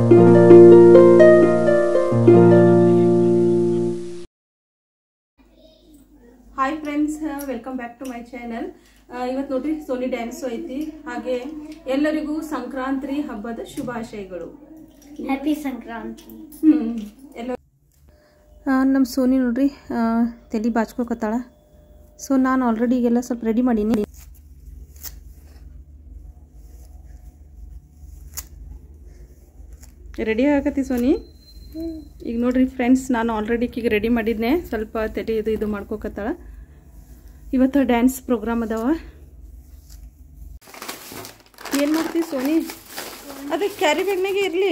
Hi friends welcome back to my channel ಇವತ್ತು ನೋಡ್ರಿ Sony dance ಐತಿ ಹಾಗೆ ಎಲ್ಲರಿಗೂ ಸಂಕ್ರಾಂತಿ ಹಬ್ಬದ ಶುಭಾಶಯಗಳು ಹ್ಯಾಪಿ ಸಂಕ್ರಾಂತಿ ಹ್ಮ್ ಎಲ್ಲ ನಮ್ಮ ಸೋನಿ ನೋಡ್ರಿ ಆ, ತಲೆ ಬಾಚ್ಕೋಕತ್ತಾಳ ಸೊ ನಾನು ಆಲ್ರೆಡಿ ಈಗೆಲ್ಲ ಸ್ವಲ್ಪ ರೆಡಿ ಮಾಡೀನಿ ರೆಡಿ ಆಗತ್ತಿ ಸೋನಿ ಈಗ ನೋಡ್ರಿ ಫ್ರೆಂಡ್ಸ್ ನಾನು ಆಲ್ರೆಡಿ ಈಗ ರೆಡಿ ಮಾಡಿದ್ನೆ ಸ್ವಲ್ಪ ತಲೆ ಇದು ಇದು ಮಾಡ್ಕೋಕತ್ತಾಳ ಇವತ್ತು ಡ್ಯಾನ್ಸ್ ಪ್ರೋಗ್ರಾಮ್ ಅದಾವ ಏನು ಮಾಡ್ತೀವಿ ಸೋನಿ ಅದೇ ಕ್ಯಾರಿ ಬ್ಯಾಗ್ನಾಗೆ ಇರಲಿ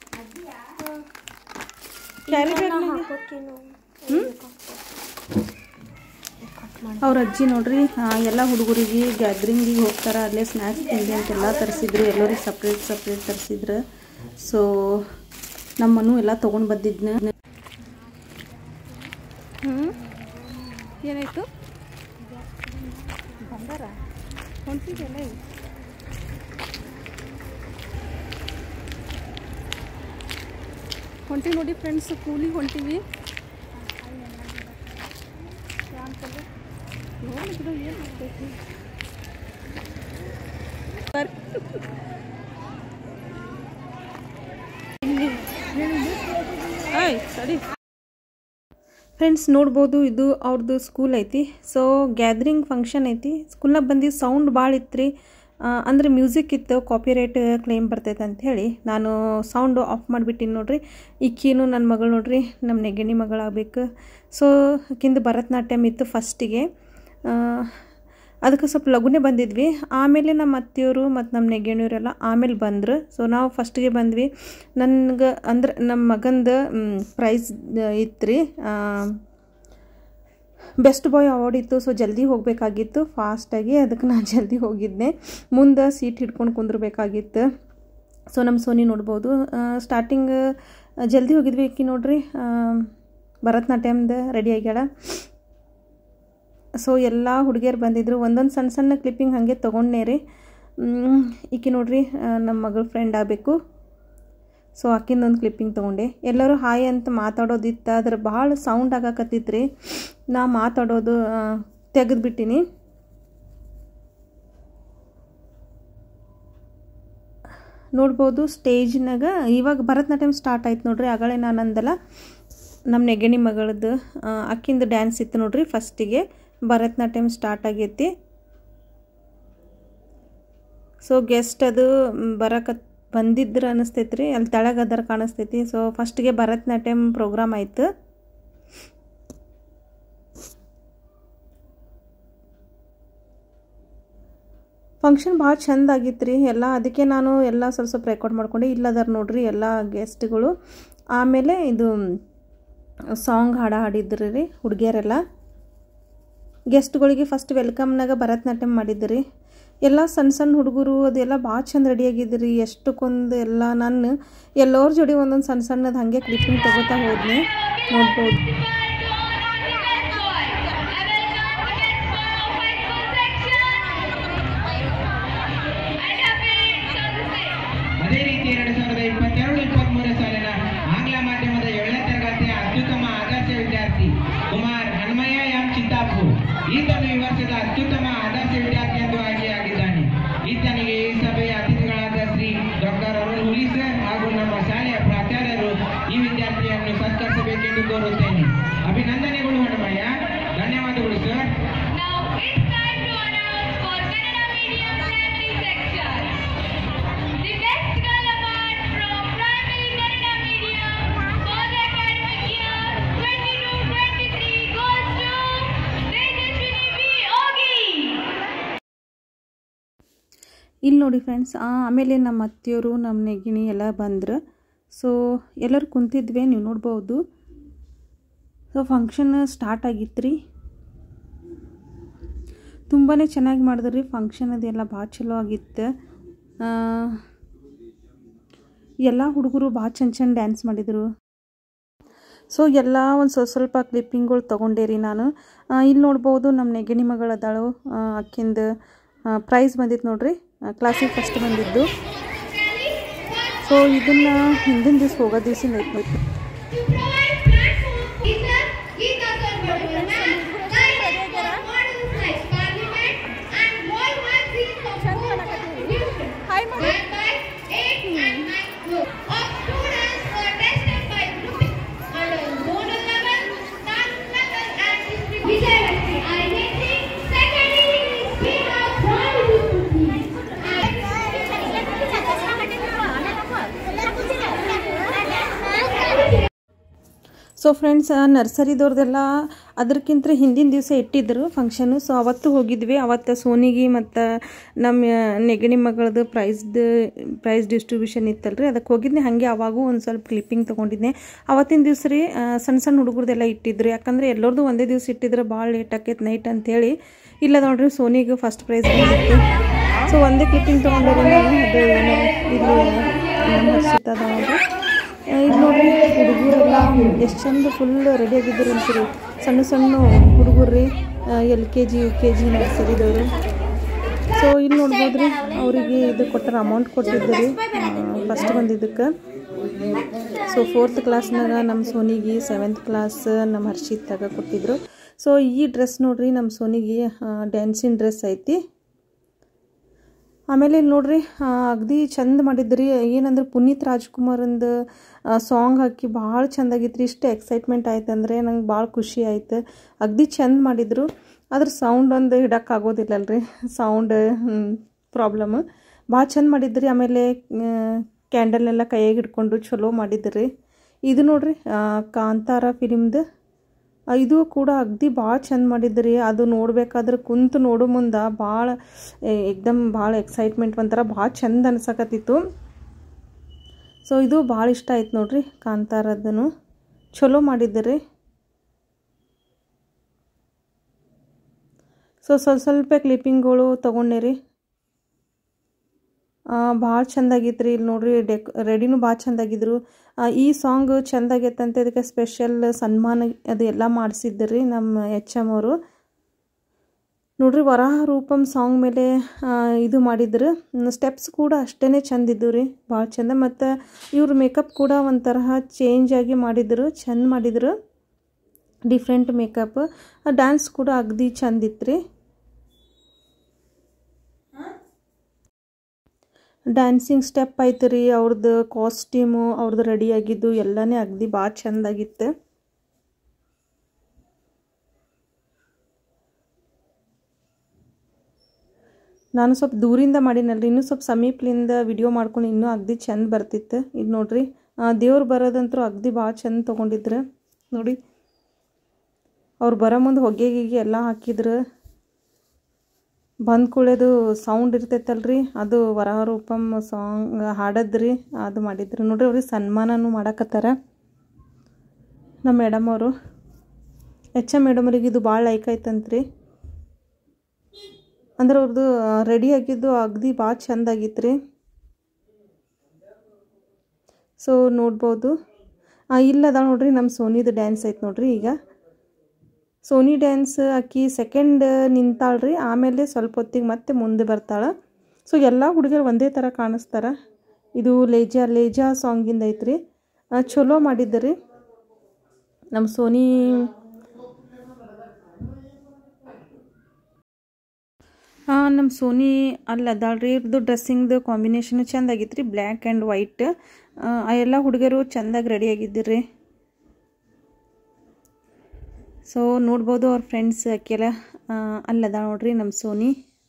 ಕ್ಯಾರಿ ಬ್ಯಾಗ್ನಾಗೆ ಅವ್ರ ಅಜ್ಜಿ ನೋಡ್ರಿ ಆ, ಎಲ್ಲ ಹುಡುಗರಿಗೆ ಗ್ಯಾದ್ರಿಂಗಿಗೆ ಹೋಗ್ತಾರ ಅಲ್ಲೇ ಸ್ನ್ಯಾಕ್ಸ್ ತಿಂಡಿ ಅಂತೆಲ್ಲ ತರಿಸಿದ್ರು ಎಲ್ಲರಿಗೆ ಸಪ್ರೇಟ್ ಸಪ್ರೇಟ್ ತರಿಸಿದ್ರು ಸೊ ನಮ್ಮನು ಎಲ್ಲ ತೊಗೊಂಡು ಬಂದಿದ್ನ ಹ್ಞೂ ಏನಾಯ್ತು ಬಂದಾರ ಹೊಂಟಿದೆಲ್ಲ ಈಗ ಹೊಂಟಿವಿ ನೋಡಿ ಫ್ರೆಂಡ್ಸ್ ಕೂಲಿಗೆ ಹೊಂಟಿವಿ ನೋಡಿದ್ರು ಏನು ಆಗ್ತೈತಿ ಆಯ್ ಸರಿ ಫ್ರೆಂಡ್ಸ್ ನೋಡ್ಬೋದು ಇದು ಅವ್ರದ್ದು ಸ್ಕೂಲ್ ಐತಿ ಸೊ ಗ್ಯಾದ್ರಿಂಗ್ ಫಂಕ್ಷನ್ ಐತಿ ಸ್ಕೂಲ್ನಾಗ ಬಂದು ಸೌಂಡ್ ಭಾಳ ಇತ್ತು ಅಂದರೆ ಮ್ಯೂಸಿಕ್ ಇತ್ತು ಕಾಪಿರೈಟ್ ಕ್ಲೇಮ್ ಬರ್ತೈತೆ ಅಂತ ಹೇಳಿ ನಾನು ಸೌಂಡು ಆಫ್ ಮಾಡಿಬಿಟ್ಟಿನಿ ನೋಡ್ರಿ ಈಕಿನು ನನ್ನ ಮಗಳು ನೋಡ್ರಿ ನಮ್ಮ ನೆಗಣಿ ಮಗಳಾಗಬೇಕು ಸೊ ಆಕಿಂದು ಭರತನಾಟ್ಯಮ್ ಇತ್ತು ಫಸ್ಟಿಗೆ ಅದಕ್ಕೆ ಸ್ವಲ್ಪ ಲಘುನೇ ಬಂದಿದ್ವಿ ಆಮೇಲೆ ನಮ್ಮ ಅತ್ತೆಯವರು ಮತ್ತು ನಮ್ಮ ನೆಗೆಣಿಯವರೆಲ್ಲ ಆಮೇಲೆ ಬಂದರು ಸೊ ನಾವು ಫಸ್ಟಿಗೆ ಬಂದ್ವಿ ನನ್ಗೆ ಅಂದ್ರೆ ನಮ್ಮ ಮಗಂದು ಪ್ರೈಸ್ ಇತ್ತು ರೀ ಬೆಸ್ಟ್ ಬಾಯ್ ಅವಾರ್ಡ್ ಇತ್ತು ಸೊ ಜಲ್ದಿ ಹೋಗಬೇಕಾಗಿತ್ತು ಫಾಸ್ಟಾಗಿ ಅದಕ್ಕೆ ನಾನು ಜಲ್ದಿ ಹೋಗಿದ್ದೆ ಮುಂದೆ ಸೀಟ್ ಹಿಡ್ಕೊಂಡು ಕುಂದ್ರಬೇಕಾಗಿತ್ತು ಸೊ ನಮ್ಮ ಸೋನಿ ನೋಡ್ಬೋದು ಸ್ಟಾರ್ಟಿಂಗ್ ಜಲ್ದಿ ಹೋಗಿದ್ವಿ ಈಕಿ ನೋಡ್ರಿ ಆ, ಭರತನಾಟ್ಯಮ್ದು ರೆಡಿ ಆಗ್ಯಾಳ ಸೊ ಎಲ್ಲ ಹುಡುಗಿಯರು ಬಂದಿದ್ರು ಒಂದೊಂದು ಸಣ್ಣ ಸಣ್ಣ ಕ್ಲಿಪ್ಪಿಂಗ್ ಹಾಗೆ ತೊಗೊಂಡೇ ರೀ ಮ್, ಈಕಿ ನೋಡ್ರಿ ಆ, ನಮ್ಮ ಮಗಳ ಫ್ರೆಂಡ್ ಆಗಬೇಕು ಸೊ ಆಕಿಂದೊಂದು ಕ್ಲಿಪ್ಪಿಂಗ್ ತೊಗೊಂಡೆ ಎಲ್ಲರೂ ಹಾಯ್ ಅಂತ ಮಾತಾಡೋದಿತ್ತು ಅದ್ರ ಭಾಳ ಸೌಂಡ್ ಆಗಾಕತ್ತಿತ್ತು ರೀ ನಾ ಮಾತಾಡೋದು ತೆಗೆದ್ಬಿಟ್ಟಿನಿ ನೋಡ್ಬೋದು ಸ್ಟೇಜ್ನಾಗ ಇವಾಗ ಭರತನಾಟ್ಯಮ್ ಸ್ಟಾರ್ಟ್ ಆಯ್ತು ನೋಡ್ರಿ ಆಗಳೇ ನಾನು ಅಂದಲ್ಲ ನಮ್ಮ ನೆಗಣಿ ಮಗಳದ್ದು ಅಕ್ಕಿಂದು ಡ್ಯಾನ್ಸ್ ಇತ್ತು ನೋಡ್ರಿ ಫಸ್ಟಿಗೆ ಭರತನಾಟ್ಯಮ್ ಸ್ಟಾರ್ಟ್ ಆಗೈತಿ ಸೊ ಗೆಸ್ಟ್ ಅದು ಬರಕತ್ ಬಂದಿದ್ರು ಅನಿಸ್ತೈತಿ ರೀ ಅಲ್ಲಿ ತೆಳಗೆ ಅದರ ಕಾಣಿಸ್ತೈತಿ ಸೊ ಫಸ್ಟಿಗೆ ಭರತನಾಟ್ಯಮ್ ಪ್ರೋಗ್ರಾಮ್ ಆಯ್ತು ಫಂಕ್ಷನ್ ಭಾಳ ಚಂದ ಆಗಿತ್ತು ರೀ ಎಲ್ಲ ಅದಕ್ಕೆ ನಾನು ಎಲ್ಲ ಸ್ವಲ್ಪ ಸ್ವಲ್ಪ ರೆಕಾರ್ಡ್ ಮಾಡ್ಕೊಂಡೆ ಇಲ್ಲದಾರ ನೋಡ್ರಿ ಎಲ್ಲ ಗೆಸ್ಟ್ಗಳು ಆಮೇಲೆ ಇದು ಸಾಂಗ್ ಹಾಡ ಹಾಡಿದ್ರು ರೀ ಹುಡುಗಿಯರೆಲ್ಲ ಗೆಸ್ಟ್ಗಳಿಗೆ ಫಸ್ಟ್ ವೆಲ್ಕಮ್ನಾಗ ಭರತನಾಟ್ಯಮ್ ಮಾಡಿದ್ರಿ ಎಲ್ಲ ಸಣ್ಣ ಸಣ್ಣ ಹುಡುಗರು ಅದೆಲ್ಲ ಭಾಳ ಚಂದ ರೆಡಿಯಾಗಿದ್ರಿ ಎಷ್ಟಕ್ಕೊಂದು ಎಲ್ಲ ನಾನು ಎಲ್ಲರ ಜೋಡಿ ಒಂದೊಂದು ಸಣ್ಣ ಸಣ್ಣದು ಹಾಗೆ ಕ್ಲಿಪ್ಪಿಂಗ್ ತಗೋತಾ ಹೋದ್ನಿ ನೋಡ್ಬೋದು ಅದೇ ರೀತಿ ಎರಡು ಸಾವಿರದ ಇಪ್ಪತ್ತೆರಡು ಇಪ್ಪತ್ಮೂರನೇ ಸಾಲಿನ ಆಂಗ್ಲ ಮಾಧ್ಯಮದ ಏಳನೇ ತರಗತಿಯ ಅತ್ಯುತ್ತಮ ಆದರ್ಶ ವಿದ್ಯಾರ್ಥಿ ಕುಮಾರ್ ಹನುಮಯ್ಯ ಎಂ ಚಿತ್ತಾಪು ಈತನು ಈ ವರ್ಷದ ಅತ್ಯುತ್ತಮ ಆದರ್ಶ ವಿದ್ಯಾರ್ಥಿ ಎಂದು ಆಯ್ಕೆಯಾಗಿದ್ದಾನೆ ಈತನಿಗೆ ಈ ಸಭೆಯ ಅತಿಥಿಗಳಾದ ಶ್ರೀ ಡಾಕ್ಟರ್ ಅರುಣ್ ಹುಲಿ ಸರ್ ಹಾಗೂ ನಮ್ಮ ಶಾಲೆಯ ಪ್ರಾಚಾರ್ಯರು ಈ ವಿದ್ಯಾರ್ಥಿಯನ್ನು ಸತ್ಕರಿಸಬೇಕೆಂದು ಕೋರುತ್ತೇನೆ ಅಭಿನಂದನೆಗಳು ಹನುಮಯ್ಯ ಧನ್ಯವಾದಗಳು sir Now it's time to announce for Kannada medium primary section. The best girl award from primary Kannada medium for the academic year 22-23 goes to Tejaswini B. Ogi. ಇಲ್ಲಿ ನೋಡಿ ಫ್ರೆಂಡ್ಸ್ ಆಮೇಲೆ ನಮ್ಮ ಅತ್ತೆಯವರು ನಮ್ಮ ನೆಗಿಣಿ ಎಲ್ಲ ಬಂದರು ಸೊ ಎಲ್ಲರೂ ಕುಂತಿದ್ವಿ ನೀವು ನೋಡ್ಬೋದು ಸೊ ಫಂಕ್ಷನ್ ಸ್ಟಾರ್ಟ್ ಆಗಿತ್ತು ರೀ ತುಂಬಾ ಚೆನ್ನಾಗಿ ಮಾಡಿದ್ರಿ ಫಂಕ್ಷನ್ ಅದೆಲ್ಲ ಭಾಳ ಚಲೋ ಆಗಿತ್ತು ಆ, ಎಲ್ಲ ಹುಡುಗರು ಭಾಳ ಚಂದ ಚಂದ ಡ್ಯಾನ್ಸ್ ಮಾಡಿದರು ಸೊ ಎಲ್ಲ ಒಂದು ಸ್ವಲ್ಪ ಸ್ವಲ್ಪ ಕ್ಲಿಪ್ಪಿಂಗ್ಗಳು ತೊಗೊಂಡೆ ರೀ ನಾನು ಆ, ಇಲ್ಲಿ ನೋಡ್ಬೋದು ನಮ್ಮ ನೆಗಣಿ ಮಗಳು ಅದಾಳು ಅಕ್ಕಿಂದು ಪ್ರೈಸ್ ಬಂದಿತ್ತು ನೋಡ್ರಿ ಕ್ಲಾಸಿಗೆ ಫಸ್ಟ್ ಬಂದಿದ್ದು ಸೊ ಸೊ ಇದನ್ನು ಹಿಂದಿನ ದಿವಸ ಹೋಗೋ ದಿವಸ ಐತೆ To provide platform, Gita, Gita Sarvaman, guides for models like Parliament and World War III support contribution. And by 8 and 9 group of students were tested by grouping under zonal level, national level and district Vijayalakshmi. I think secondary speed of so friends ನರ್ಸರಿದವ್ರದ್ದೆಲ್ಲ ಅದಕ್ಕಿಂತ ಹಿಂದಿನ ದಿವಸ ಇಟ್ಟಿದ್ದರು function so ಅವತ್ತು ಹೋಗಿದ್ವಿ ಅವತ್ತು ಸೋನಿಗೆ ಮತ್ತು ನಮ್ಮ ನೆಗಡಿ ಮಗಳದು ಪ್ರೈಸ್ದು ಪ್ರೈಸ್ ಡಿಸ್ಟ್ರಿಬ್ಯೂಷನ್ ಇತ್ತಲ್ರಿ ಅದಕ್ಕೆ ಹೋಗಿದ್ದೆ ಹಾಗೆ ಅವಾಗೂ ಒಂದು ಸ್ವಲ್ಪ ಕ್ಲಿಪ್ಪಿಂಗ್ ತೊಗೊಂಡಿದ್ದೆ ಅವತ್ತಿನ ದಿವಸ ರೀ ಆ, ಸಣ್ಣ ಸಣ್ಣ ಹುಡುಗರದೆಲ್ಲ ಇಟ್ಟಿದ್ರು ಯಾಕಂದರೆ ಎಲ್ಲರದು ಒಂದೇ ದಿವಸ ಇಟ್ಟಿದ್ರೆ ಭಾಳ ಲೇಟ್ ಆಕೈತೆ ನೈಟ್ ಅಂತೇಳಿ ಇಲ್ಲ ನೋಡ್ರಿ ಸೋನಿಗೆ ಫಸ್ಟ್ ಪ್ರೈಸ್ ಬಂದಿತ್ತು ಸೊ ಒಂದೇ ಕ್ಲಿಪ್ಪಿಂಗ್ ತೊಗೊಂಡ್ರೆ ನಾನು ಅದು ಏನೋ ಇಲ್ಲಿ ನಮ್ಮ ಹರ್ಷಿತ ಅದ ನೋಡ್ರಿ ಇದು ನೋಡ್ರಿ ಹುಡುಗರೆಲ್ಲ ಎಷ್ಟು ಚಂದ ಫುಲ್ ರೆಡಿ ಆಗಿದ್ರು ಅಂತೀರಿ ಸಣ್ಣ ಸಣ್ಣ ಹುಡುಗರ್ರಿ L K G U K G ನರ್ಸರಿದವರು ಸೊ ಇಲ್ಲಿ ನೋಡ್ಬೋದ್ರಿ ಅವರಿಗೆ ಇದು ಕೊಟ್ಟರ ಅಮೌಂಟ್ ಕೊಟ್ಟಿದ್ದರು ಫಸ್ಟ್ ಬಂದಿದ್ದಕ್ಕೆ ಸೊ ಫೋರ್ತ್ ಕ್ಲಾಸ್ನಾಗ ನಮ್ಮ ಸೋನಿಗೆ ಸೆವೆಂತ್ ಕ್ಲಾಸ್ ನಮ್ಮ ಹರ್ಷಿತಾಗ ಕೊಟ್ಟಿದ್ರು ಸೊ ಈ ಡ್ರೆಸ್ ನೋಡ್ರಿ ನಮ್ಮ ಸೋನಿಗೆ ಡ್ಯಾನ್ಸಿನ ಡ್ರೆಸ್ ಐತಿ ಆಮೇಲೆ ಇಲ್ಲಿ ನೋಡ್ರಿ ಆ, ಅಗದಿ ಚಂದ ಮಾಡಿದ್ರಿ ಏನಂದ್ರೆ ಪುನೀತ್ ರಾಜ್ಕುಮಾರಂದು ಸಾಂಗ್ ಹಾಕಿ ಭಾಳ ಚಂದಾಗಿತ್ತು ರೀ ಇಷ್ಟು ಎಕ್ಸೈಟ್ಮೆಂಟ್ ಆಯ್ತು ಅಂದರೆ ನಂಗೆ ಭಾಳ ಖುಷಿ ಆಯ್ತು ಅಗದಿ ಚಂದ ಮಾಡಿದ್ರು ಅದ್ರ ಸೌಂಡ್ ಒಂದು ಇಡೋಕ್ಕಾಗೋದಿಲ್ಲಲ್ರಿ ಸೌಂಡ್ ಪ್ರಾಬ್ಲಮ್ ಭಾಳ ಚಂದ ಮಾಡಿದ್ರಿ ಆಮೇಲೆ ಕ್ಯಾಂಡಲ್ನೆಲ್ಲ ಕೈಯಾಗ ಹಿಡ್ಕೊಂಡು ಚಲೋ ಮಾಡಿದ್ರಿ ಇದು ನೋಡ್ರಿ ಆ, ಕಾಂತಾರ ಫಿಲಿಮ್ದು ಆ, ಇದು ಕೂಡ ಅಗ್ದಿ ಭಾಳ ಚಂದ ಮಾಡಿದ್ರಿ ಅದು ನೋಡ್ಬೇಕಾದ್ರೆ ಕುಂತು ನೋಡೋ ಮುಂದೆ ಭಾಳ ಏಕ್ದಮ್ ಭಾಳ ಎಕ್ಸೈಟ್ಮೆಂಟ್ ಒಂಥರ ಭಾಳ ಚಂದ ಅನ್ಸಕತ್ತಿತ್ತು ಸೊ ಇದು ಭಾಳ ಇಷ್ಟ ಆಯ್ತು ನೋಡ್ರಿ ಕಾಂತಾರದನು ಚಲೋ ಮಾಡಿದ್ರಿ ಸೊ ಸ್ವಲ್ಪ ಸ್ವಲ್ಪ ಕ್ಲಿಪ್ಪಿಂಗ್ಗಳು ತೊಗೊಂಡಿರಿ ಭಾಳ ಚಂದಾಗಿತ್ತು ರೀ ಇಲ್ಲಿ ನೋಡ್ರಿ ಡೆಕ್ ರೆಡಿನೂ ಭಾಳ ಚಂದಾಗಿದ್ರು ಆ, ಈ ಸಾಂಗ್ ಚಂದಾಗೈತಂತ ಇದಕ್ಕೆ ಸ್ಪೆಷಲ್ ಸನ್ಮಾನ ಅದು ಎಲ್ಲ ಮಾಡಿಸಿದ್ರಿ ನಮ್ಮ ಎಚ್ ಎಮ್ ಅವರು ನೋಡ್ರಿ ವರಾಹ ರೂಪಂ ಸಾಂಗ್ ಮೇಲೆ ಆ, ಇದು ಮಾಡಿದ್ರು ಸ್ಟೆಪ್ಸ್ ಕೂಡ ಅಷ್ಟೇ ಚಂದ ಇದ್ದು ರೀ ಭಾಳ ಚಂದ ಮತ್ತು ಇವ್ರ ಮೇಕಪ್ ಕೂಡ ಒಂಥರ ಚೇಂಜ್ ಆಗಿ ಮಾಡಿದ್ರು ಚಂದ ಮಾಡಿದ್ರು ಡಿಫ್ರೆಂಟ್ ಮೇಕಪ್ ಡ್ಯಾನ್ಸ್ ಕೂಡ ಅಗದಿ ಚಂದ ಇತ್ತು ರೀ ಡ್ಯಾನ್ಸಿಂಗ್ ಸ್ಟೆಪ್ ಐತೆ ರೀ ಅವ್ರದ್ದು ಕಾಸ್ಟ್ಯೂಮು ಅವ್ರದ್ದು ರೆಡಿ ಆಗಿದ್ದು ಎಲ್ಲನೇ ಅಗದಿ ಭಾಳ ಚಂದಾಗಿತ್ತು ನಾನು ಸ್ವಲ್ಪ ದೂರಿಂದ ಮಾಡಿನಲ್ರಿ ಇನ್ನೂ ಸ್ವಲ್ಪ ಸಮೀಪಲಿಂದ ವಿಡಿಯೋ ಮಾಡ್ಕೊಂಡು ಇನ್ನೂ ಅಗದಿ ಚಂದ ಬರ್ತಿತ್ತು ಇದು ನೋಡ್ರಿ ದೇವ್ರು ಬರೋದಂತೂ ಅಗದಿ ಭಾಳ ಚಂದ ತೊಗೊಂಡಿದ್ರು ನೋಡಿ ಅವ್ರು ಬರೋ ಮುಂದೆ ಹೊಗೆ ಗಿಗೆ ಎಲ್ಲ ಹಾಕಿದ್ರು ಬಂದ ಕೂಡದು ಸೌಂಡ್ ಇರ್ತೈತಲ್ರಿ ಅದು ವರಹರೂಪಂ ಸಾಂಗ್ ಹಾಡದ್ರಿ ಅದು ಮಾಡಿದ್ರು ನೋಡ್ರಿ ಅವ್ರಿಗೆ ಸನ್ಮಾನನೂ ಮಾಡಕತ್ತಾರ ನಮ್ಮ ಮೇಡಮ್ ಅವರು ಎಚ್ ಎಮ್ ಮೇಡಮರಿಗೆ ಇದು ಭಾಳ ಲೈಕ್ ಆಯ್ತಂತ್ರಿ ಅಂದ್ರೆ ಅವ್ರದ್ದು ರೆಡಿ ಆಗಿದ್ದು ಅಗದಿ ಭಾಳ ಚಂದ ಆಗಿತ್ತು ರೀ ಸೊ ನೋಡ್ಬೋದು ಇಲ್ಲದ ನೋಡ್ರಿ ನಮ್ಮ ಸೋನಿದು ಡ್ಯಾನ್ಸ್ ಐತೆ ನೋಡ್ರಿ ಈಗ ಸೋನಿ ಡ್ಯಾನ್ಸ್ ಆಕಿ ಸೆಕೆಂಡ್ ನಿಂತಾಳ್ರಿ ಆಮೇಲೆ ಸ್ವಲ್ಪ ಹೊತ್ತಿಗೆ ಮತ್ತೆ ಮುಂದೆ ಬರ್ತಾಳೆ ಸೊ ಎಲ್ಲ ಹುಡುಗರು ಒಂದೇ ಥರ ಕಾಣಿಸ್ತಾರ ಇದು ಲೇಜಾ ಲೇಜಾ ಸಾಂಗಿಂದ ಐತ್ರಿ ಆ, ಚಲೋ ಮಾಡಿದ್ದರಿ ನಮ್ಮ ಸೋನಿ ಹಾಂ ನಮ್ಮ ಸೋನಿ ಅಲ್ಲಿ ಅದಾಳ್ರಿ ಇವ್ರದ್ದು ಡ್ರೆಸ್ಸಿಂಗ್ದು ಕಾಂಬಿನೇಷನ್ ಚೆಂದ ಆಗಿತ್ತು ರೀ ಬ್ಲ್ಯಾಕ್ ಆ್ಯಂಡ್ ವೈಟ್ ಆ ಎಲ್ಲ ಹುಡುಗರು ಚೆಂದಾಗಿ ರೆಡಿ ಆಗಿದ್ದಿರಿ ಸೊ ನೋಡ್ಬೋದು ಅವ್ರ ಫ್ರೆಂಡ್ಸ್ ಆಕೆಲ್ಲ ಅಲ್ಲದ ನೋಡ್ರಿ ನಮ್ಮ ಸೋನಿ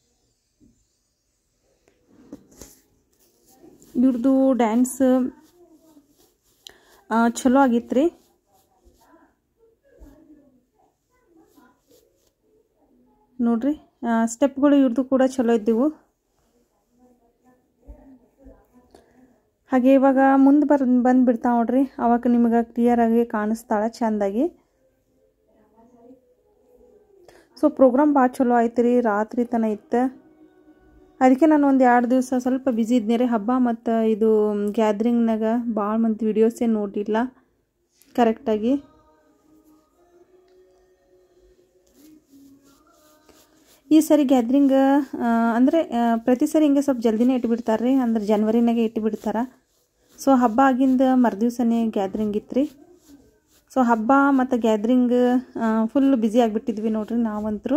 ಇವ್ರದ್ದು ಡ್ಯಾನ್ಸ್ ಚಲೋ ಆಗಿತ್ತು ರೀ ನೋಡ್ರಿ ಸ್ಟೆಪ್ಗಳು ಇವ್ರದ್ದು ಕೂಡ ಚಲೋ ಇದ್ದವು ಹಾಗೆ ಇವಾಗ ಮುಂದೆ ಬರ್ ಬಂದುಬಿಡ್ತಾ ನೋಡ್ರಿ ಅವಾಗ ನಿಮಗೆ ಕ್ಲಿಯರಾಗಿ ಕಾಣಿಸ್ತಾಳೆ ಚೆಂದಾಗಿ ಸೊ ಪ್ರೋಗ್ರಾಮ್ ಭಾಳ ಚಲೋ ಆಯ್ತು ರೀ ರಾತ್ರಿ ತನ ಇತ್ತು ಅದಕ್ಕೆ ನಾನು ಒಂದು ಎರಡು ದಿವಸ ಸ್ವಲ್ಪ ಬ್ಯುಸಿ ಇದ್ನಿ ರೀ ಹಬ್ಬ ಮತ್ತು ಇದು ಗ್ಯಾದ್ರಿಂಗ್ನಾಗ ಭಾಳ ಮಂದಿ ವಿಡಿಯೋಸೇ ನೋಡಲಿಲ್ಲ ಕರೆಕ್ಟಾಗಿ ಈ ಸರಿ ಗ್ಯಾದ್ರಿಂಗ್ ಅಂದರೆ ಪ್ರತಿ ಸರಿ ಹಿಂಗೆ ಸ್ವಲ್ಪ ಜಲ್ದಿನೇ ಇಟ್ಬಿಡ್ತಾರೆ ರೀ ಅಂದ್ರೆ ಜನ್ವರಿನಾಗೆ ಇಟ್ಬಿಡ್ತಾರೆ ಸೊ ಹಬ್ಬ ಆಗಿಂದ ಮರುದಿವ್ಸನೇ ಗ್ಯಾದ್ರಿಂಗ್ ಇತ್ತು ರೀ ಸೊ ಹಬ್ಬ ಮತ್ತು ಗ್ಯಾದ್ರಿಂಗ್ ಫುಲ್ ಬ್ಯುಸಿ ಆಗಿಬಿಟ್ಟಿದ್ವಿ ನೋಡ್ರಿ ನಾವಂತರೂ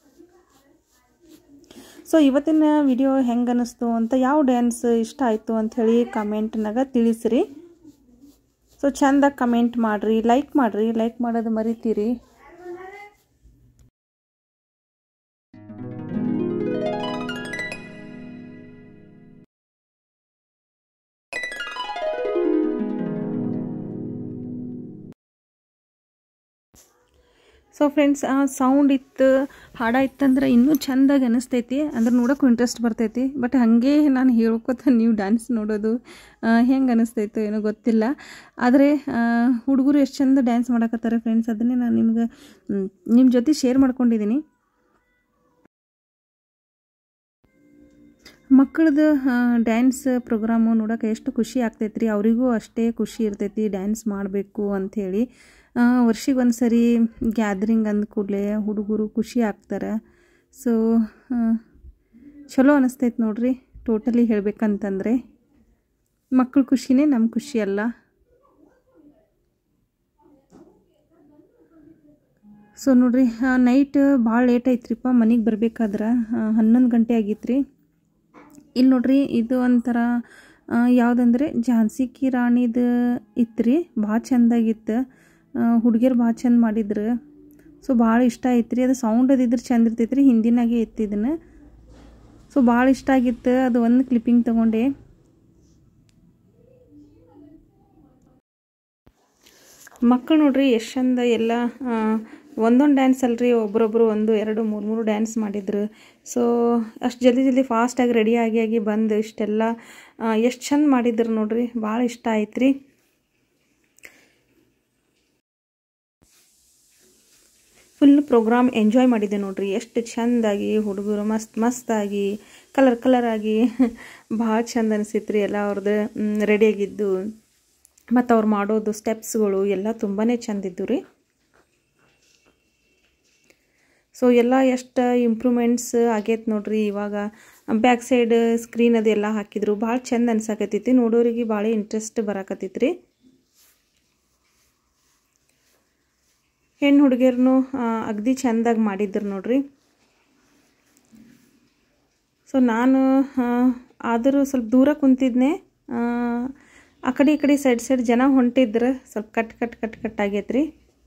ಸೊ ಇವತ್ತಿನ ವಿಡಿಯೋ ಹೆಂಗೆ ಅನ್ನಿಸ್ತು ಅಂತ ಯಾವ ಡ್ಯಾನ್ಸ್ ಇಷ್ಟ ಆಯಿತು ಅಂಥೇಳಿ ಕಮೆಂಟ್ನಾಗ ತಿಳಿಸ್ರಿ ಸೊ ಚೆಂದಾಗಿ ಕಮೆಂಟ್ ಮಾಡಿರಿ ಲೈಕ್ ಮಾಡಿರಿ ಲೈಕ್ ಮಾಡೋದು ಮರಿತೀರಿ ಸೊ ಫ್ರೆಂಡ್ಸ್ ಆ ಸೌಂಡ್ ಇತ್ತು ಹಾಡ ಇತ್ತಂದ್ರೆ ಇನ್ನೂ ಚೆಂದಾಗಿ ಅನಿಸ್ತೈತಿ ಅಂದ್ರೆ ನೋಡೋಕ್ಕೂ ಇಂಟ್ರೆಸ್ಟ್ ಬರ್ತೈತಿ ಬಟ್ ಹಾಗೆ ನಾನು ಹೇಳ್ಕೊತ ನೀವು ಡ್ಯಾನ್ಸ್ ನೋಡೋದು ಹೆಂಗೆ ಅನಿಸ್ತೈತೋ ಏನೋ ಗೊತ್ತಿಲ್ಲ ಆದರೆ ಹುಡುಗರು ಎಷ್ಟು ಚಂದ ಡ್ಯಾನ್ಸ್ ಮಾಡಕತ್ತಾರೆ ಫ್ರೆಂಡ್ಸ್ ಅದನ್ನೇ ನಾನು ನಿಮ್ಗೆ ನಿಮ್ಮ ಜೊತೆ ಶೇರ್ ಮಾಡ್ಕೊಂಡಿದ್ದೀನಿ ಮಕ್ಕಳದು ಡ್ಯಾನ್ಸ್ ಪ್ರೋಗ್ರಾಮು ನೋಡೋಕೆ ಎಷ್ಟು ಖುಷಿ ಆಗ್ತೈತೆ ರೀ ಅವರಿಗೂ ಅಷ್ಟೇ ಖುಷಿ ಇರ್ತೈತಿ ಡ್ಯಾನ್ಸ್ ಮಾಡಬೇಕು ಅಂಥೇಳಿ ವರ್ಷಿಗೆ ಒಂದು ಸರಿ ಗ್ಯಾದ್ರಿಂಗ್ ಅಂದ ಕೂಡಲೇ ಹುಡುಗರು ಖುಷಿ ಆಗ್ತಾರೆ ಸೊ ಚಲೋ ಅನಿಸ್ತೈತೆ ನೋಡ್ರಿ ಟೋಟಲಿ ಹೇಳ್ಬೇಕಂತಂದರೆ ಮಕ್ಕಳ ಖುಷಿನೇ ನಮ್ಮ ಖುಷಿ ಅಲ್ಲ ಸೊ ನೋಡ್ರಿ ನೈಟ್ ಭಾಳ ಲೇಟ್ ಐತ್ರಿಪ್ಪ ಮನೆಗೆ ಬರ್ಬೇಕಾದ್ರೆ ಹನ್ನೊಂದು ಗಂಟೆ ಆಗಿತ್ತು ರೀ ಇಲ್ಲಿ ನೋಡ್ರಿ ಇದು ಒಂಥರ ಯಾವುದಂದ್ರೆ ಝಾನ್ಸಿ ಕಿ ರಾಣಿದು ಇತ್ತು ರೀ ಭಾಳ ಚೆಂದಾಗಿತ್ತು ಹುಡುಗಿಯರು ಭಾಳ ಚಂದ ಮಾಡಿದ್ರು ಸೊ ಭಾಳ ಇಷ್ಟ ಆಯ್ತು ರೀ ಅದು ಸೌಂಡ್ ಅದಿದ್ರೆ ಚಂದ ಇರ್ತೈತೆ ರೀ ಹಿಂದಿನಾಗೆ ಇತ್ತು ಇದನ್ನು ಸೊ ಭಾಳ ಇಷ್ಟ ಆಗಿತ್ತು ಅದು ಒಂದು ಕ್ಲಿಪ್ಪಿಂಗ್ ತೊಗೊಂಡೆ ಮಕ್ಕಳು ನೋಡ್ರಿ ಎಷ್ಟು ಚಂದ ಎಲ್ಲ ಒಂದೊಂದು ಡ್ಯಾನ್ಸ್ ಅಲ್ರಿ ಒಬ್ರೊಬ್ರು ಒಂದು ಎರಡು ಮೂರು ಮೂರು ಡ್ಯಾನ್ಸ್ ಮಾಡಿದ್ರು ಸೊ ಅಷ್ಟು ಜಲ್ದಿ ಜಲ್ದಿ ಫಾಸ್ಟಾಗಿ ರೆಡಿ ಆಗಿ ಆಗಿ ಬಂದು ಇಷ್ಟೆಲ್ಲ ಎಷ್ಟು ಚಂದ ಮಾಡಿದ್ರು ನೋಡ್ರಿ ಭಾಳ ಇಷ್ಟ ಆಯ್ತು ರೀ ಫುಲ್ ಪ್ರೋಗ್ರಾಮ್ ಎಂಜಾಯ್ ಮಾಡಿದ್ದೆ ನೋಡ್ರಿ ಎಷ್ಟು ಚೆಂದಾಗಿ ಹುಡುಗರು ಮಸ್ತ್ ಮಸ್ತಾಗಿ ಕಲರ್ ಕಲರಾಗಿ ಭಾಳ ಚಂದ ಅನಿಸಿತ್ತು ರೀ ಎಲ್ಲ ಅವ್ರದ್ದು ರೆಡಿಯಾಗಿದ್ದು ಮತ್ತು ಅವ್ರು ಮಾಡೋದು ಸ್ಟೆಪ್ಸ್ಗಳು ಎಲ್ಲ ತುಂಬಾ ಚೆಂದಿದ್ದು ರೀ ಸೊ ಎಲ್ಲ ಎಷ್ಟು ಇಂಪ್ರೂವ್ಮೆಂಟ್ಸ್ ಆಗೈತೆ ನೋಡ್ರಿ ಇವಾಗ ಬ್ಯಾಕ್ ಸೈಡ್ ಸ್ಕ್ರೀನ್ ಅದೆಲ್ಲ ಹಾಕಿದ್ರು ಭಾಳ ಚಂದ ಅನ್ಸಾಕತ್ತೈತಿ ನೋಡೋರಿಗೆ ಭಾಳ ಇಂಟ್ರೆಸ್ಟ್ ಬರಾಕತ್ತೈತಿ ರೀ ಹೆಣ್ಣು ಹುಡುಗಿಯರ್ನು ಅಗದಿ ಚೆಂದಾಗಿ ಮಾಡಿದ್ರು ನೋಡ್ರಿ ಸೊ ನಾನು ಆದರೂ ಸ್ವಲ್ಪ ದೂರ ಕುಂತಿದ್ನೆ ಆ ಕಡೆ ಈ ಕಡೆ ಸೈಡ್ ಸೈಡ್ ಜನ ಹೊಂಟಿದ್ರು ಸ್ವಲ್ಪ ಕಟ್ ಕಟ್ ಕಟ್ ಕಟ್ ಆಗೈತ್ರಿ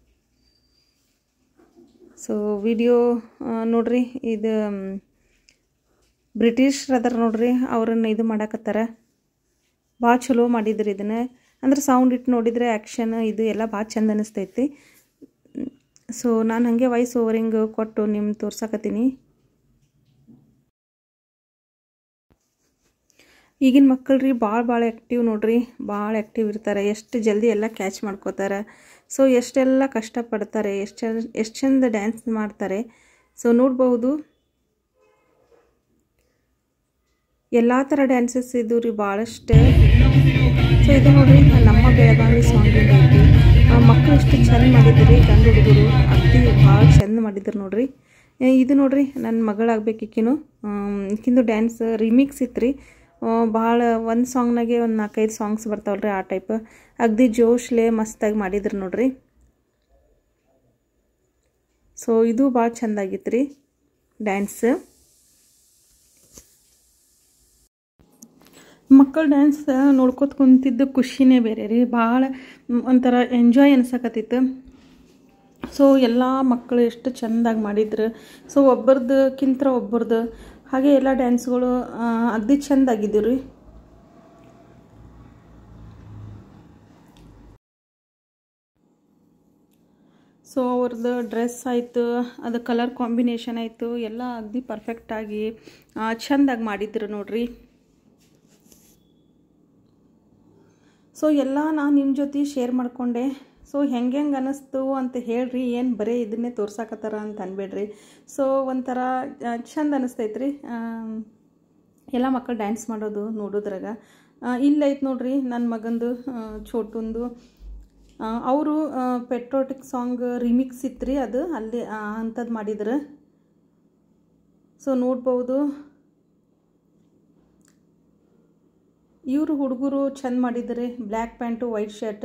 ಸೊ ವಿಡಿಯೋ ನೋಡ್ರಿ ಇದು ಬ್ರಿಟಿಷ್ರು ಅದಾರ ನೋಡ್ರಿ ಅವ್ರನ್ನ ಇದು ಮಾಡಾಕತ್ತಾರ ಭಾಳ ಚಲೋ ಮಾಡಿದ್ರಿ ಇದನ್ನು ಅಂದ್ರೆ ಸೌಂಡ್ ಇಟ್ಟು ನೋಡಿದರೆ ಆ್ಯಕ್ಷನ್ ಇದು ಎಲ್ಲ ಭಾಳ ಚಂದ ಅನಿಸ್ತೈತಿ ಸೊ ನಾನು ಹಾಗೆ ವಾಯ್ಸ್ ಓವರಿಂಗ್ ಕೊಟ್ಟು ನಿಮ್ಮ ತೋರ್ಸಕತ್ತೀನಿ ಈಗಿನ ಮಕ್ಕಳು ರೀ ಭಾಳ ಭಾಳ ಆ್ಯಕ್ಟಿವ್ ನೋಡ್ರಿ ಭಾಳ ಆ್ಯಕ್ಟಿವ್ ಇರ್ತಾರೆ ಎಷ್ಟು ಜಲ್ದಿ ಎಲ್ಲ ಕ್ಯಾಚ್ ಮಾಡ್ಕೋತಾರೆ ಸೊ ಎಷ್ಟೆಲ್ಲ ಕಷ್ಟಪಡ್ತಾರೆ ಎಷ್ಟು ಎಷ್ಟು ಚಂದ ಡ್ಯಾನ್ಸ್ ಮಾಡ್ತಾರೆ ಸೊ ನೋಡ್ಬೋದು ಎಲ್ಲ ಥರ ಡ್ಯಾನ್ಸಸ್ ಇದು ರೀ ಭಾಳಷ್ಟು ಸೊ ಇದು ನೋಡ್ರಿ ನಮ್ಮ ಬೆಳಗಾವಿ ಸಾಂಗ್ ಐತಿ ಮಕ್ಕಳು ಎಷ್ಟು ಚಂದ ಮಾಡಿದ್ರಿ ಗಂಡು ಹುಡುಗರು ಅತಿ ಭಾಳ ಚಂದ ಮಾಡಿದ್ರು ನೋಡ್ರಿ ಇದು ನೋಡ್ರಿ ನನ್ನ ಮಗಳಾಗ್ಬೇಕು ಈಕಿನು ಈಕಿಂದು ಡ್ಯಾನ್ಸ್ ರಿಮಿಕ್ಸ್ ಇತ್ತು ರೀ ಭಾಳ ಒಂದು ಸಾಂಗ್ನಾಗೆ ಒಂದು ನಾಲ್ಕೈದು ಸಾಂಗ್ಸ್ ಬರ್ತಾವಲ್ರಿ ಆ ಟೈಪ್ ಅಗ್ದಿ ಜೋಶ್ಲೆ ಮಸ್ತಾಗಿ ಮಾಡಿದ್ರು ನೋಡ್ರಿ ಸೊ ಇದು ಭಾಳ ಚೆಂದಾಗಿತ್ತು ರೀ ಡ್ಯಾನ್ಸ್ ಮಕ್ಕಳು ಡ್ಯಾನ್ಸ್ ನೋಡ್ಕೊತ ಕುಂತಿದ್ದು ಖುಷಿನೇ ಬೇರೆ ರೀ ಭಾಳ ಒಂಥರ ಎಂಜಾಯ್ ಅನ್ಸಕತ್ತಿತ್ತು ಸೊ ಎಲ್ಲ ಮಕ್ಕಳು ಎಷ್ಟು ಚೆಂದಾಗಿ ಮಾಡಿದ್ರು ಸೊ ಒಬ್ಬರದಕ್ಕಿಂತ ಒಬ್ಬರದು ಹಾಗೆ ಎಲ್ಲ ಡ್ಯಾನ್ಸ್ಗಳು ಅಗ್ದಿ ಚೆಂದಾಗಿದ್ದು ರೀ ಸೊ ಅವ್ರದ್ದು ಡ್ರೆಸ್ ಆಯಿತು ಅದು ಕಲರ್ ಕಾಂಬಿನೇಷನ್ ಆಯಿತು ಎಲ್ಲ ಅಗ್ದಿ ಪರ್ಫೆಕ್ಟಾಗಿ ಚೆಂದಾಗಿ ಮಾಡಿದ್ರು ನೋಡ್ರಿ ಸೊ ಎಲ್ಲ ನಾನು ನಿಮ್ಮ ಜೊತೆ ಶೇರ್ ಮಾಡಿಕೊಂಡೆ ಸೊ ಹೆಂಗೆ ಹೆಂಗೆ ಅನ್ನಿಸ್ತು ಅಂತ ಹೇಳ್ರಿ ಏನು ಬರೀ ಇದನ್ನೇ ತೋರ್ಸಾಕತ್ತಾರ ಅಂತ ಅನ್ಬೇಡ್ರಿ ಸೊ ಒಂಥರ ಚಂದ ಅನ್ನಿಸ್ತೈತೆ ರೀ ಎಲ್ಲ ಮಕ್ಕಳು ಡ್ಯಾನ್ಸ್ ಮಾಡೋದು ನೋಡೋದ್ರಾಗ ಇಲ್ಲೈತೆ ನೋಡ್ರಿ ನನ್ನ ಮಗಂದು ಛೋಟುಂದು ಅವರು ಪೆಟ್ರೋಟಿಕ್ ಸಾಂಗ್ ರಿಮಿಕ್ಸ್ ಇತ್ತು ರೀ ಅದು ಅಲ್ಲಿ ಅಂಥದ್ದು ಮಾಡಿದ್ರು ಸೊ ನೋಡ್ಬೋದು ಇವರು ಹುಡುಗರು ಚಂದ ಮಾಡಿದ್ದಾರೆ black pant white shirt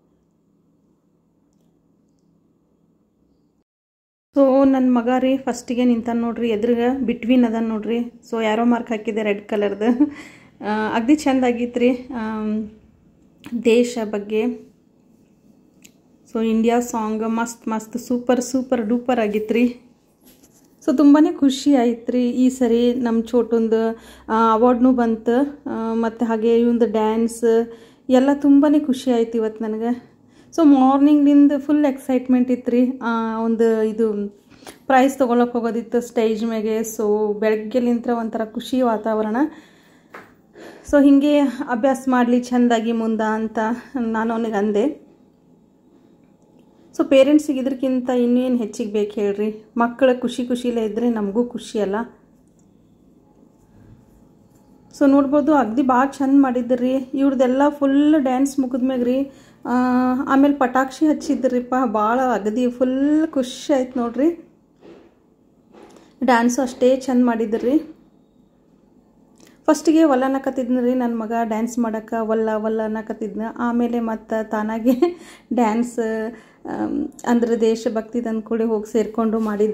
so ನನ್ನ ಮಗ ರೀ ಫಸ್ಟಿಗೆ ನಿಂತಾನ ನೋಡ್ರಿ ಎದುರುಗ ಬಿಟ್ವೀನ್ ಅದ ನೋಡ್ರಿ ಸೊ ಯಾರೋ ಮಾರ್ಕ್ ಹಾಕಿದೆ ರೆಡ್ ಕಲರ್ದು ಅಗದಿ ಚಂದ ಆಗಿತ್ತು ರೀ ದೇಶ ಬಗ್ಗೆ ಸೊ ಇಂಡಿಯಾ ಸಾಂಗ್ ಮಸ್ತ್ ಮಸ್ತ್ ಸೂಪರ್ ಸೂಪರ್ ಡೂಪರ್ ಆಗಿತ್ತು ರೀ ಸೊ ತುಂಬಾ ಖುಷಿ ಆಯ್ತು ರೀ ಈ ಸರಿ ನಮ್ಮ ಚೋಟುಂದು ಅವಾರ್ಡ್ನೂ ಬಂತು ಮತ್ತು ಹಾಗೆ ಇವಂದು ಡ್ಯಾನ್ಸ್ ಎಲ್ಲ ತುಂಬಾ ಖುಷಿ ಆಯ್ತು ಇವತ್ತು ನನಗೆ ಸೊ ಮಾರ್ನಿಂಗ್ಲಿಂದ ಫುಲ್ ಎಕ್ಸೈಟ್ಮೆಂಟ್ ಇತ್ತು ರೀ ಒಂದು ಇದು ಪ್ರೈಸ್ ತೊಗೊಳಕ್ಕೆ ಹೋಗೋದಿತ್ತು ಸ್ಟೇಜ್ ಮ್ಯಾಗೆ ಸೊ ಬೆಳಗ್ಗೆಲಿಂತ್ರ ಒಂಥರ ಖುಷಿ ವಾತಾವರಣ ಸೊ ಹೀಗೆ ಅಭ್ಯಾಸ ಮಾಡಲಿ ಚೆಂದಾಗಿ ಮುಂದೆ ಅಂತ ನಾನು ಅವನಿಗೆ ಅಂದೆ ಸೊ ಪೇರೆಂಟ್ಸಿಗೆ ಇದಕ್ಕಿಂತ ಇನ್ನೇನು ಹೆಚ್ಚಿಗೆ ಬೇಕು ಹೇಳ್ರಿ ಮಕ್ಕಳ ಖುಷಿ ಖುಷಿಲೇ ಇದ್ದರೆ ನಮಗೂ ಖುಷಿ ಅಲ್ಲ ಸೊ ನೋಡ್ಬೋದು ಅಗದಿ ಭಾಳ ಚಂದ ಮಾಡಿದ್ರಿ ಇವ್ರದ್ದೆಲ್ಲ ಫುಲ್ ಡ್ಯಾನ್ಸ್ ಮುಗಿದ್ಮ್ಯಾಗ ರೀ ಆಮೇಲೆ ಪಟಾಕ್ಷಿ ಹಚ್ಚಿದ್ರಿಪ್ಪ ಭಾಳ ಅಗದಿ ಫುಲ್ ಖುಷಿ ಆಯ್ತು ನೋಡ್ರಿ ಡ್ಯಾನ್ಸು ಅಷ್ಟೇ ಚಂದ ಮಾಡಿದ್ರಿ ಫಸ್ಟಿಗೆ ಒಲ್ಲ ಅನ್ನಕತ್ತಿದ್ನ ರೀ ನನ್ನ ಮಗ ಡ್ಯಾನ್ಸ್ ಮಾಡೋಕೆ ಒಲ್ಲ ಒಲ್ಲ ಅನ್ನಕತ್ತಿದ್ನ ಆಮೇಲೆ ಮತ್ತು ತಾನಾಗೆ ಡ್ಯಾನ್ಸ್ ಅಂದ್ರೆ ದೇಶಭಕ್ತಿ ಅಂದ್ಕೂಡಿ ಹೋಗಿ ಸೇರಿಕೊಂಡು ಮಾಡಿದ್ದ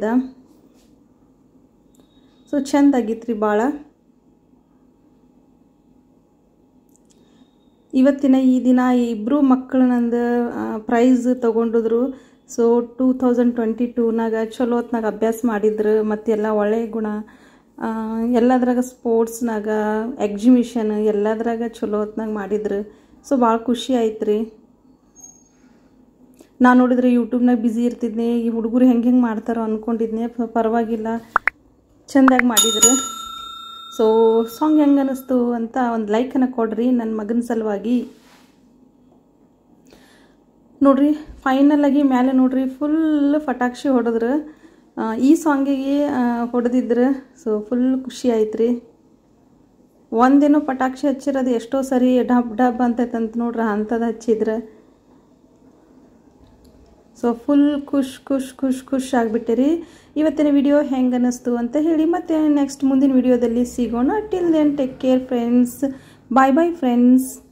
ಸೊ ಚೆಂದಾಗಿತ್ತು ರೀ ಭಾಳ ಇವತ್ತಿನ ಈ ದಿನ ಇಬ್ಬರು ಮಕ್ಕಳು ನಂದು ಪ್ರೈಸ್ ತೊಗೊಂಡಿದ್ರು ಸೊ ಟೂ ತೌಸಂಡ್ ಟ್ವೆಂಟಿ ಟೂನಾಗ ಚಲೋ ಹೊತ್ನಾಗ ಅಭ್ಯಾಸ ಮಾಡಿದ್ರು ಮತ್ತೆಲ್ಲ ಒಳ್ಳೆಯ ಗುಣ ಎಲ್ಲದ್ರಾಗ ಸ್ಪೋರ್ಟ್ಸ್ನಾಗ ಎಕ್ಸಿಬಿಷನ್ ಎಲ್ಲದ್ರಾಗ ಚಲೋ ಹೊತ್ನಾಗ ಮಾಡಿದ್ರು ಸೊ ಭಾಳ ಖುಷಿ ಆಯ್ತು ರೀ ನಾನು ನೋಡಿದ್ರೆ ಯೂಟ್ಯೂಬ್ನಾಗ ಬ್ಯುಸಿ ಇರ್ತಿದ್ನೆ ಈ ಹುಡುಗರು ಹೆಂಗೆ ಹೆಂಗೆ ಮಾಡ್ತಾರೋ ಅಂದ್ಕೊಂಡಿದ್ನೆ ಪರವಾಗಿಲ್ಲ ಚೆಂದಾಗಿ ಮಾಡಿದ್ರು ಸೊ ಸಾಂಗ್ ಹೆಂಗೆ ಅನ್ನಿಸ್ತು ಅಂತ ಒಂದು ಲೈಕನ್ನು ಕೊಡ್ರಿ ನನ್ನ ಮಗನ ಸಲುವಾಗಿ ನೋಡ್ರಿ ಫೈನಲಾಗಿ ಮೇಲೆ ನೋಡ್ರಿ ಫುಲ್ ಪಟಾಕ್ಷಿ ಹೊಡೆದ್ರು ಈ ಸಾಂಗಿಗೆ ಹೊಡೆದಿದ್ರು ಸೊ ಫುಲ್ ಖುಷಿ ಆಯ್ತು ರೀ ಒಂದೇನೋ ಪಟಾಕ್ಷಿ ಹಚ್ಚಿರೋದು ಎಷ್ಟೋ ಸರಿ ಡಬ್ ಡಬ್ ಅಂತೈತಂತ ನೋಡ್ರಿ ಅಂಥದ್ದು ಹಚ್ಚಿದ್ರೆ ಸೊ ಫುಲ್ ಖುಷ್ ಖುಷ್ ಖುಷ್ ಖುಷ್ ಆಗಿಬಿಟ್ಟಿರಿ ಇವತ್ತಿನ ವಿಡಿಯೋ ಹೆಂಗೆ ಅನ್ನಿಸ್ತು ಅಂತ ಹೇಳಿ ಮತ್ತೆ ನೆಕ್ಸ್ಟ್ ಮುಂದಿನ ವಿಡಿಯೋದಲ್ಲಿ ಸಿಗೋಣ till then take care friends bye bye friends